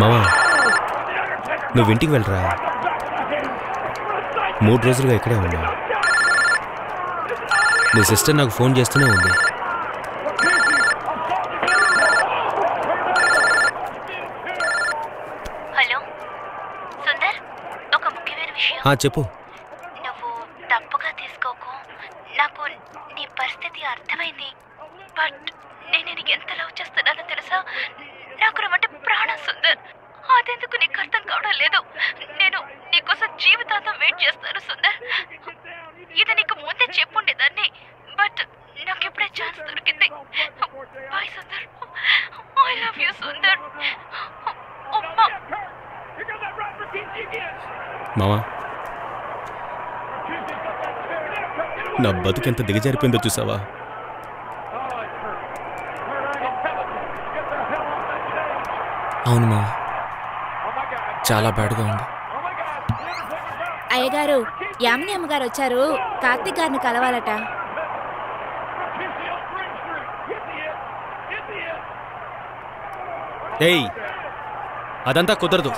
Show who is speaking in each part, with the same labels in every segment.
Speaker 1: మావా నువ్వు ఇంటికి వెళ్ళరా మూడు రోజులుగా ఇక్కడే ఉన్నా నీ సిస్టర్ నాకు ఫోన్ చేస్తూనే ఉంది
Speaker 2: హలో సుందర్ ఒక ముఖ్యమైన విషయం
Speaker 1: ఆ, చెప్పు
Speaker 2: నువ్వు తప్పుగా తీసుకోకు నాకు నీ పరిస్థితి అర్థమైంది బట్ నేను నీకు ఎంత లవ్ చేస్తున్నానో తెలుసా నాకు నువ్వంటే ప్రాణం సుందర్ అదెందుకు నీకు అర్థం కావడం లేదు నేను నీకోసం జీవితాంతం వెయిట్ చేస్తాను సుందర్ ఇది నీకు ముందే చెప్పుండేదాన్ని బట్ నాకు ఇప్పుడే ఛాన్స్ దొరికింది bye Sundar I love you Sundar అమ్మా
Speaker 1: మావా నా బతుకెంత దిగజారిపోయిందో చూసావా
Speaker 3: అవును మా చాలా బ్యాడ్గా ఉంది
Speaker 4: అయ్యగారు యామిని అమ్మగారు వచ్చారు కార్తీక్ గారిని కలవాలట
Speaker 1: ఏయ్ అదంతా కుదరదు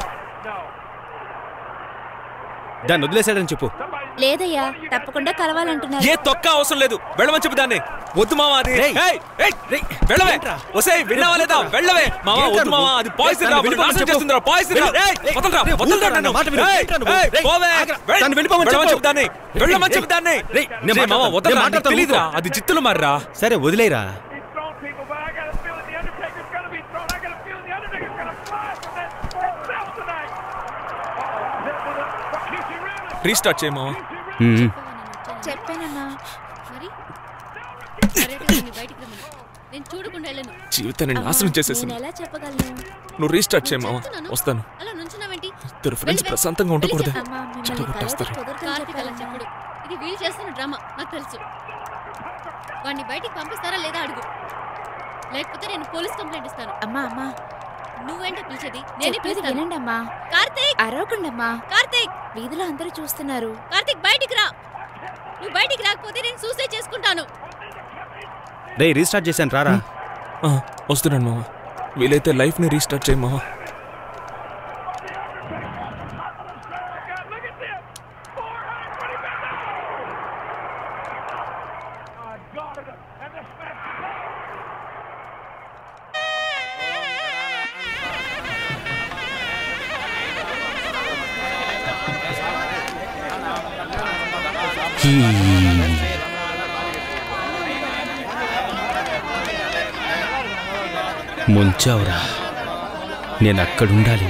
Speaker 1: దాన్ని వదిలేశాడని చెప్పు
Speaker 4: లేదయ్యా తప్పకుండా కలవాలంటున్నారు
Speaker 3: ఏ తొక్క అవసరం లేదు వెళ్ళమని చెప్పు దాన్ని వద్దు మావా అది
Speaker 1: రేయ్.
Speaker 3: ఏయ్, ఏయ్, వెళ్ళవే ఒసేయ్ విన్నావా లేదా వెళ్ళవే మావా
Speaker 1: ఏంట్రా
Speaker 3: వద్దు మావా
Speaker 1: నువ్వు?
Speaker 3: అది పాయిజన్ రా
Speaker 1: దాన్ని వెళ్ళిపోమని
Speaker 3: నాశనం
Speaker 1: చెప్పు.
Speaker 3: చేస్తుందిరా పాయిజన్ రా
Speaker 1: వెళ్ళు.
Speaker 3: ఏయ్,
Speaker 1: రేయ్,
Speaker 3: వదలరా
Speaker 1: రేయ్,
Speaker 3: వదలరా
Speaker 1: వదలరా,
Speaker 3: నన్ను
Speaker 1: మాట విను.
Speaker 3: ఏయ్,
Speaker 1: ఏంట్రా నువ్వు?
Speaker 3: ఏయ్,
Speaker 1: రేయ్,
Speaker 3: పోవే
Speaker 1: ఆగ్రా.
Speaker 3: వెయ్,
Speaker 1: దాన్ని వెళ్ళిపోమని
Speaker 3: వెళ్ళమని
Speaker 1: చెప్పు.
Speaker 3: చెప్పు దాన్ని
Speaker 1: రేయ్,
Speaker 3: వెళ్ళమని
Speaker 1: రేయ్,
Speaker 3: చెప్పు దాన్ని
Speaker 1: రేయ్, నేను
Speaker 3: రేయ్, మావా
Speaker 1: మాట్లాడతాను.
Speaker 3: వదలరా
Speaker 1: నేను
Speaker 3: నీకు
Speaker 1: మాట్లాడతాను,
Speaker 3: తెలీదురా
Speaker 1: ఊరుకో.
Speaker 3: అది జిత్తులు మర్రా
Speaker 1: సరే వదిలేరా
Speaker 3: రీస్టార్ట్ చేయి మావా
Speaker 1: ఉమ్.
Speaker 4: చెప్పానన్నా
Speaker 5: మరి కరెక్ట్గా నీ బయటికి రమ్మను నేను చూడకుండా వెళ్ళను
Speaker 3: జీవితాన్ని నాశనం
Speaker 4: నేను
Speaker 3: చేసేసింది
Speaker 4: ఎలా చెప్పగలను
Speaker 3: నువ్వు రీస్టార్ట్ చేయి మావా
Speaker 5: చెప్తున్నాను.
Speaker 3: వస్తాను
Speaker 5: అలా నుంచున్నావేంటి
Speaker 3: ఇద్దరు ఫ్రెండ్స్
Speaker 5: వెళ్ళి,
Speaker 3: ప్రశాంతంగా ఉండకూడదు
Speaker 4: అమ్మా మిమ్మల్ని
Speaker 3: చెడగొట్టేస్తారు.
Speaker 4: కలవడం కుదరదని
Speaker 5: కార్తీక్ అలా
Speaker 4: చెప్పానన్నా.
Speaker 5: చెప్పుడు ఇది వీళ్ళు చేస్తున్న డ్రామా నాకు తెలుసు వాడిని బయటికి పంపిస్తారా లేదా అడుగు లేకపోతే నేను పోలీస్ కంప్లైంట్ ఇస్తాను
Speaker 4: అమ్మా అమ్మా
Speaker 5: నువ్వేంటో పిలిచేది నేనే
Speaker 4: చెప్పేది
Speaker 5: పిలుస్తాను
Speaker 4: వినండి అమ్మా
Speaker 5: కార్తీక్
Speaker 4: అరవకుండమ్మా
Speaker 5: కార్తీక్
Speaker 4: వీధిలో అందరూ చూస్తున్నారు
Speaker 5: కార్తీక్ బయటికి రా నువ్వు బయటికి రాకపోతే నేను సూసైడ్ చేసుకుంటాను
Speaker 1: రే రీస్టార్ట్ చేశాను రారా
Speaker 3: ఆ, వస్తున్నాను మావా వీలైతే లైఫ్ని రీస్టార్ట్ చేయి మావా
Speaker 1: ముంచావురా నేను అక్కడుండాలి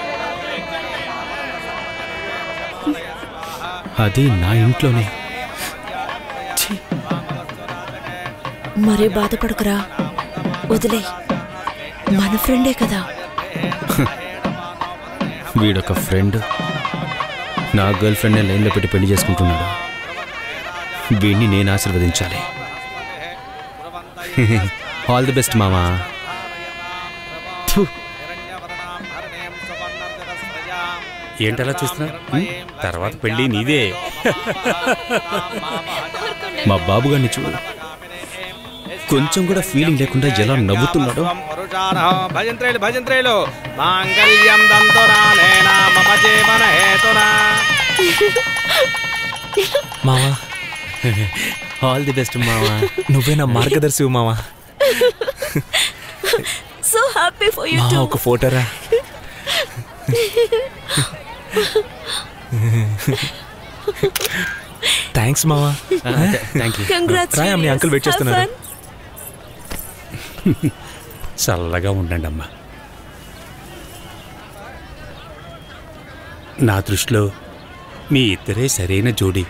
Speaker 1: అది నా ఇంట్లోనే ఛీ,
Speaker 4: మరీ బాధపడకురా వదిలే మన ఫ్రెండే కదా
Speaker 1: వీడొక ఫ్రెండ్ నా గర్ల్ ఫ్రెండ్నే లైన్లో పెట్టి పెళ్లి చేసుకుంటున్నాడు వీడిని నేను ఆశీర్వదించాలి ఆల్ ది బెస్ట్ మామా
Speaker 6: ఏంటలా చూస్తున్నా ఉం? తర్వాత పెళ్ళి నీదే
Speaker 1: మా బాబు గారిని చూడు కొంచెం కూడా ఫీలింగ్ లేకుండా ఎలా నవ్వుతున్నాడో
Speaker 7: భజంత్రేలు భజంత్రేలు మాంగళ్యం దంతురానేన మమ జీవన హేతునా
Speaker 3: మావా
Speaker 1: ఆల్ ది బెస్ట్ మామా
Speaker 3: నువ్వే నా మార్గదర్శి మావా
Speaker 4: సో హ్యాపీ ఫర్ యూ
Speaker 3: మా ఒక ఫోటోరా థ్యాంక్స్ మావా
Speaker 1: థ్యాంక్ యూ
Speaker 3: రాయ్ మీ అంకుల్ వెయిట్ చేస్తున్నారు
Speaker 6: చల్లగా ఉండండి అమ్మా నా దృష్టిలో మీ ఇద్దరే సరైన జోడి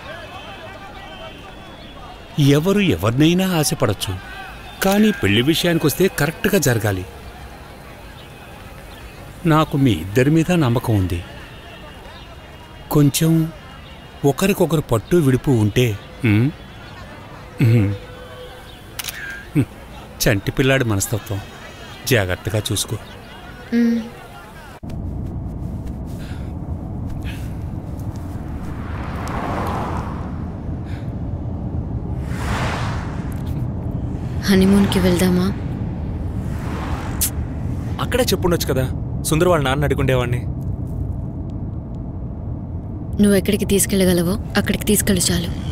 Speaker 6: ఎవరు ఎవరినైనా ఆశపడచ్చు కానీ పెళ్లి విషయానికి వస్తే కరెక్ట్గా జరగాలి నాకు మీ ఇద్దరి మీద నమ్మకం ఉంది కొంచెం ఒకరికొకరు పట్టు విడుపు ఉంటే ఉమ్, ఉమ్, ఉమ్, చంటి పిల్లాడి మనస్తత్వం జాగ్రత్తగా చూసుకో
Speaker 5: హనీమూన్కి వెళ్దామా
Speaker 3: అక్కడే చెప్పుండొచ్చు కదా సుందర్ వాళ్ళ నాన్న
Speaker 5: నువ్వు ఎక్కడికి తీసుకెళ్ళగలవో అక్కడికి తీసుకెళ్ళు చాలు